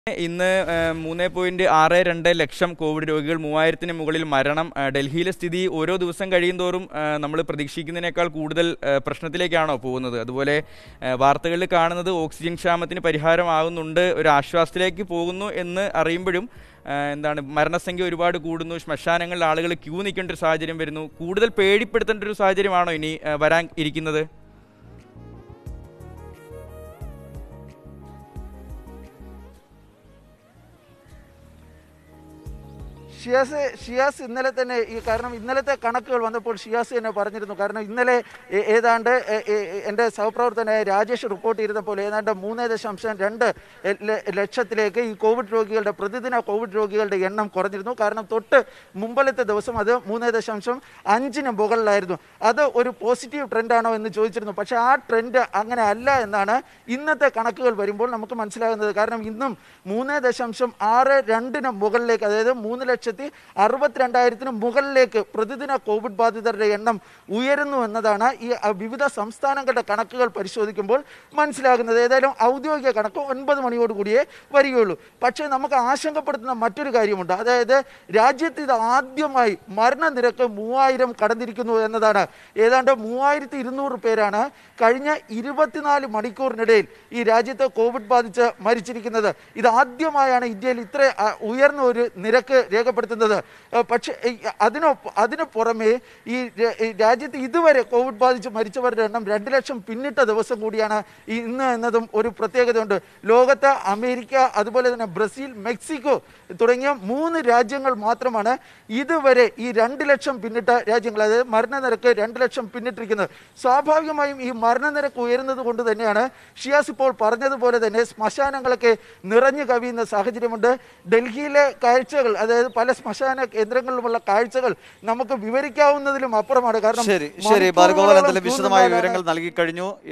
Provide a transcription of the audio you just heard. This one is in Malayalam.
ഇന്ന് മൂന്ന് പോയിന്റ് ആറ് രണ്ട് ലക്ഷം കോവിഡ് രോഗികൾ മൂവായിരത്തിന് മുകളിൽ മരണം ആ, ഡൽഹിയിലെ സ്ഥിതി ഓരോ ദിവസം കഴിയുന്തോറും നമ്മൾ പ്രതീക്ഷിക്കുന്നതിനേക്കാൾ കൂടുതൽ ആ, പ്രശ്നത്തിലേക്കാണോ പോകുന്നത് അതുപോലെ ആ, വാർത്തകളിൽ കാണുന്നത് ഓക്സിജൻ ക്ഷാമത്തിന് പരിഹാരമാകുന്നുണ്ട് ഒരു ആശ്വാസത്തിലേക്ക് പോകുന്നു എന്ന് അറിയുമ്പോഴും ആ, എന്താണ് മരണസംഖ്യ ഒരുപാട് കൂടുന്നു ശ്മശാനങ്ങളിൽ ആളുകൾ ക്യൂ നിൽക്കേണ്ട ഒരു സാഹചര്യം വരുന്നു കൂടുതൽ പേടിപ്പെടുത്തേണ്ട ഒരു സാഹചര്യമാണോ ഇനി ആ, വരാൻ ഇരിക്കുന്നത് ഷിയാസ് ഷിയാസ് ഇന്നലെ തന്നെ ഈ കാരണം ഇന്നലത്തെ കണക്കുകൾ വന്നപ്പോൾ ഷിയാസ് തന്നെ പറഞ്ഞിരുന്നു കാരണം ഇന്നലെ ഏ- ഏതാണ്ട് എ- എ- എൻ്റെ സഹപ്രവർത്തകനായ രാജേഷ് റിപ്പോർട്ട് ചെയ്തപ്പോൾ ഏതാണ്ട് മൂന്ന് ദശാംശം രണ്ട് ല- ലക്ഷത്തിലേക്ക് ഈ കോവിഡ് രോഗികളുടെ പ്രതിദിന കോവിഡ് രോഗികളുടെ എണ്ണം കുറഞ്ഞിരുന്നു കാരണം തൊട്ട് മുമ്പലത്തെ ദിവസം അത് മൂന്ന് ദശാംശം അഞ്ചിന് മുകളിലായിരുന്നു അത് ഒരു പോസിറ്റീവ് ട്രെൻഡാണോ എന്ന് ചോദിച്ചിരുന്നു പക്ഷേ ആ ട്രെൻഡ് അങ്ങനെ അല്ല എന്നാണ് ഇന്നത്തെ കണക്കുകൾ വരുമ്പോൾ നമുക്ക് മനസ്സിലാകുന്നത് കാരണം ഇന്നും മൂന്ന് ദശാംശം ആറ് രണ്ടിന് മുകളിലേക്ക് അതായത് മൂന്ന് ലക്ഷത്തി അറുപത്തിരണ്ടായിരത്തിന് മുകളിലേക്ക് പ്രതിദിന കോവിഡ് ബാധിതരുടെ എണ്ണം ഉയരുന്നു എന്നതാണ് ഈ അ, വിവിധ സംസ്ഥാനങ്ങളുടെ കണക്കുകൾ പരിശോധിക്കുമ്പോൾ മനസ്സിലാകുന്നത് ഏതായാലും ഔദ്യോഗിക കണക്ക് ഒൻപത് മണിയോട് കൂടിയേ വരികയുള്ളൂ പക്ഷേ നമുക്ക് ആശങ്കപ്പെടുത്തുന്ന മറ്റൊരു കാര്യമുണ്ട് അതായത് രാജ്യത്ത് ഇത് ആദ്യമായി മരണനിരക്ക് മൂവായിരം കടന്നിരിക്കുന്നു എന്നതാണ് ഏതാണ്ട് മൂവായിരത്തി ഇരുന്നൂറ് പേരാണ് കഴിഞ്ഞ ഇരുപത്തിനാല് മണിക്കൂറിനിടയിൽ ഈ രാജ്യത്ത് കോവിഡ് ബാധിച്ച് മരിച്ചിരിക്കുന്നത് ഇത് ആദ്യമായാണ് ഇന്ത്യയിൽ ഇത്ര ആ, ഉയർന്ന ഒരു നിരക്ക് രേഖപ്പെടുത്തുന്നത് ആ, പക്ഷേ ഈ അതിനൊപ്പം അതിന് പുറമെ ഈ ര- ഈ രാജ്യത്ത് ഇതുവരെ കോവിഡ് ബാധിച്ച് മരിച്ചവരുടെ എണ്ണം രണ്ട് ലക്ഷം പിന്നിട്ട ദിവസം കൂടിയാണ് ഈ ഇന്ന് എന്നതും ഒരു പ്രത്യേകതയുണ്ട് ലോകത്ത് അമേരിക്ക അതുപോലെ തന്നെ ബ്രസീൽ മെക്സിക്കോ തുടങ്ങിയ മൂന്ന് രാജ്യങ്ങൾ മാത്രമാണ് ഇതുവരെ ഈ രണ്ട് ലക്ഷം പിന്നിട്ട രാജ്യങ്ങൾ അതായത് മരണനിരക്ക് രണ്ട് ലക്ഷം പിന്നിട്ടിരിക്കുന്നത് സ്വാഭാവികമായും ഈ മരണനിരക്ക് ഉയരുന്നത് കൊണ്ട് തന്നെയാണ് ഷിയാസ് ഇപ്പോൾ പറഞ്ഞതുപോലെ തന്നെ ശ്മശാനങ്ങളൊക്കെ നിറഞ്ഞു കവിയുന്ന സാഹചര്യമുണ്ട് ഡൽഹിയിലെ കാഴ്ചകൾ അതായത് പല ശ്മശാന കേന്ദ്രങ്ങളിലുമുള്ള കാഴ്ചകൾ നമുക്ക് വിവരിക്കാവുന്നതിലും അപ്പുറമാണ് കാരണം ശരി ശരി ബാലഗോപാൽ മണിക്കൂറുകളോളം എന്തായാലും ക്യൂ വിശദമായ നിന്നാലാണ് വിവരങ്ങൾ നൽകി കഴിഞ്ഞു